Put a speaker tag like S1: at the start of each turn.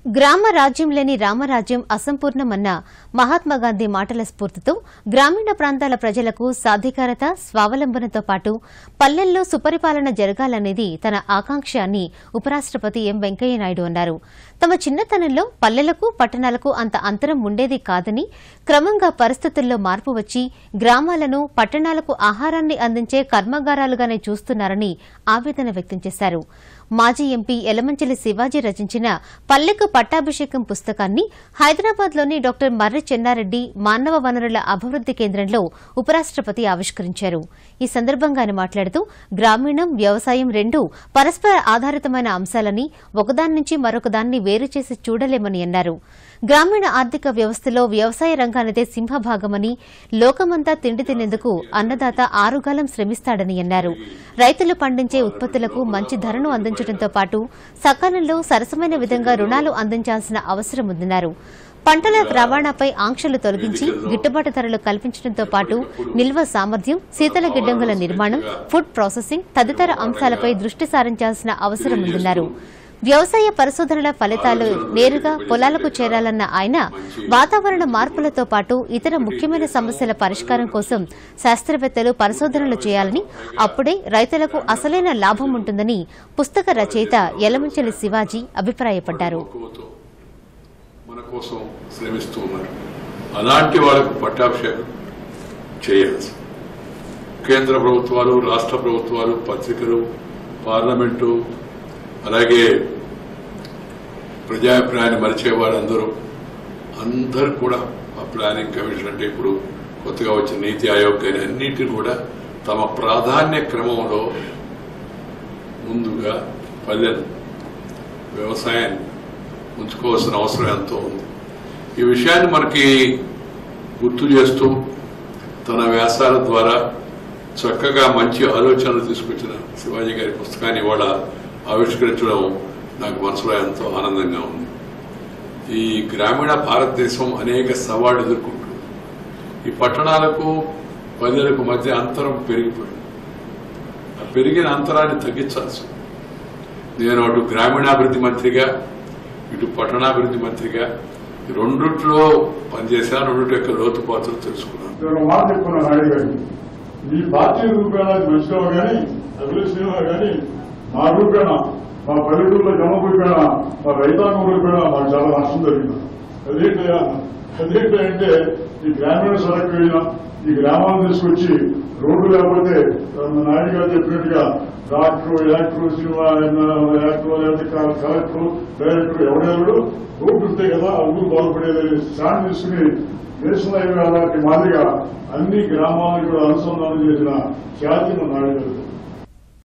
S1: గ్రామ రాజ్యం లేని రామరాజ్యం అసంపూర్ణమన్న మహాత్మాగాంధీ మాటల స్ఫూర్తితో గ్రామీణ ప్రాంతాల ప్రజలకు సాధికారత స్వావలంబనతో పాటు పల్లెల్లో సుపరిపాలన జరగాలనేది తన ఆకాంక్ష అని ఉపరాష్టపతి ఎం వెంకయ్యనాయుడు అన్నారు తమ చిన్నతనంలో పల్లెలకు పట్టణాలకు అంత అంతరం ఉండేది కాదని క్రమంగా పరిస్థితుల్లో మార్పు వచ్చి గ్రామాలను పట్టణాలకు ఆహారాన్ని అందించే కర్మాగారాలుగానే చూస్తున్నారని ఆవేదన వ్యక్తం చేశారు మాజీ ఎంపీ ఎలమంచిలి శివాజీ రచించిన పల్లెకు పట్టాభిషేకం పుస్తకాన్ని హైదరాబాద్లోని డాక్టర్ మర్రి చెన్నారెడ్డి మానవ వనరుల అభివృద్ది కేంద్రంలో ఉపరాష్టపతి ఆవిష్కరించారు ఈ సందర్భంగా ఆయన మాట్లాడుతూ గ్రామీణం వ్యవసాయం రెండూ పరస్పర ఆధారితమైన అంశాలని ఒకదాని నుంచి మరొకదాన్ని వేరు చేసి చూడలేమని అన్నారు గ్రామీణ ఆర్థిక వ్యవస్థలో వ్యవసాయ రంగానిదే సింహభాగమని లోకమంతా తిండి తినేందుకు అన్నదాత ఆరుగాలం శ్రమిస్తాడని అన్నారు రైతులు పండించే ఉత్పత్తులకు మంచి ధరను అందించడంతో పాటు సకాలంలో సరసమైన విధంగా రుణాలు అందించాల్సిన అవసరం ఉందన్నారు పంటల రవాణాపై ఆంక్షలు తొలగించి గిట్టుబాటు ధరలు కల్పించడంతో పాటు నిల్వ సామర్థ్యం శీతల గిడ్డంగుల నిర్మాణం ఫుడ్ ప్రాసెసింగ్ తదితర అంశాలపై దృష్టి సారించాల్సిన అవసరం ఉందన్నారు వ్యవసాయ పరిశోధనల ఫలితాలు నేరుగా పొలాలకు చేరాలన్న ఆయన వాతావరణ మార్పులతో పాటు ఇతర ముఖ్యమైన సమస్యల పరిష్కారం కోసం శాస్త్రవేత్తలు పరిశోధనలు చేయాలని అప్పుడే రైతులకు అసలైన లాభం ఉంటుందని పుస్తక రచయిత యలమంచలి శివాజీ అభిప్రాయపడ్డారు
S2: మక్కువతో మన కోసం శ్రమిస్తూ ఉన్నారు అలాంటి వాళ్ళకు పట్టాభిషేకం చేయాల్సి కేంద్ర ప్రభుత్వాలు రాష్ట్ర ప్రభుత్వాలు పత్రికలు పార్లమెంటు అలాగే ప్రజాభిప్రాయాన్ని మరిచే వాళ్ళందరూ అందరూ కూడా ఆ ప్లానింగ్ కమిషన్ అంటే ఇప్పుడు కొత్తగా వచ్చిన నీతి ఆయోగ్ కానీ అన్నిటిని కూడా తమ ప్రాధాన్య క్రమంలో ముందుగా పల్లెలు వ్యవసాయాన్ని ఉంచుకోవాల్సిన అవసరం ఎంతో ఉంది ఈ విషయాన్ని మనకి గుర్తు చేస్తూ తన వ్యాసాల ద్వారా చక్కగా మంచి ఆలోచనలు తీసుకొచ్చిన శివాజీ గారి పుస్తకాన్ని ఇవాళ ఆవిష్కరించడం నాకు మనసులో ఎంతో ఆనందంగా ఉంది ఈ గ్రామీణ భారతదేశం అనేక సవాళ్లు ఎదుర్కొంటుంది ఈ పట్టణాలకు పల్లెలకు మధ్య అంతరం పెరిగిపోయింది ఆ పెరిగిన అంతరాన్ని తగ్గించాల్సి ఉంది. నేను అటు గ్రామీణాభివృద్ధి మంత్రిగా ఇటు పట్టణాభివృద్ధి మంత్రిగా ఈ రెండిట్లో పనిచేశాను రెండింటి యొక్క లోతుపాతులు తెలుసుకున్నాను
S3: నేను ఒక మాట చెప్పుకున్నా నాయుడు గారికి మీ పార్టీ రూపేణ మనిషిలో కానీ అభివృద్ధిలో కానీ మా రూపేణ మా పల్లెటూరులో జమ రూపేణ మా రైతాంగం రూపేణ మాకు చాలా నష్టం జరిగింది అదేంటయ్యా అదేంటంటే ఈ గ్రామీణ సడక్ అయినా ఈ గ్రామాలను తీసుకొచ్చి రోడ్డు లేకపోతే ఆ, నాయుడు గారు చెప్పినట్టుగా డాక్టర్ యాక్టర్ సినిమా యాక్టర్ లేకపోతే క- కలెక్టర్ డైరెక్టర్ ఎవడెవడు రోడ్డు ఉంటే కదా ఆ ఊరు బాగుపడేది స్టాండ్ తీసుకుని నేషనల్ హైవే అలాంటి మాదిరిగా అన్ని గ్రామాలను కూడా అనుసంధానం చేసిన ఖ్యాతి మన నాయుడు గారు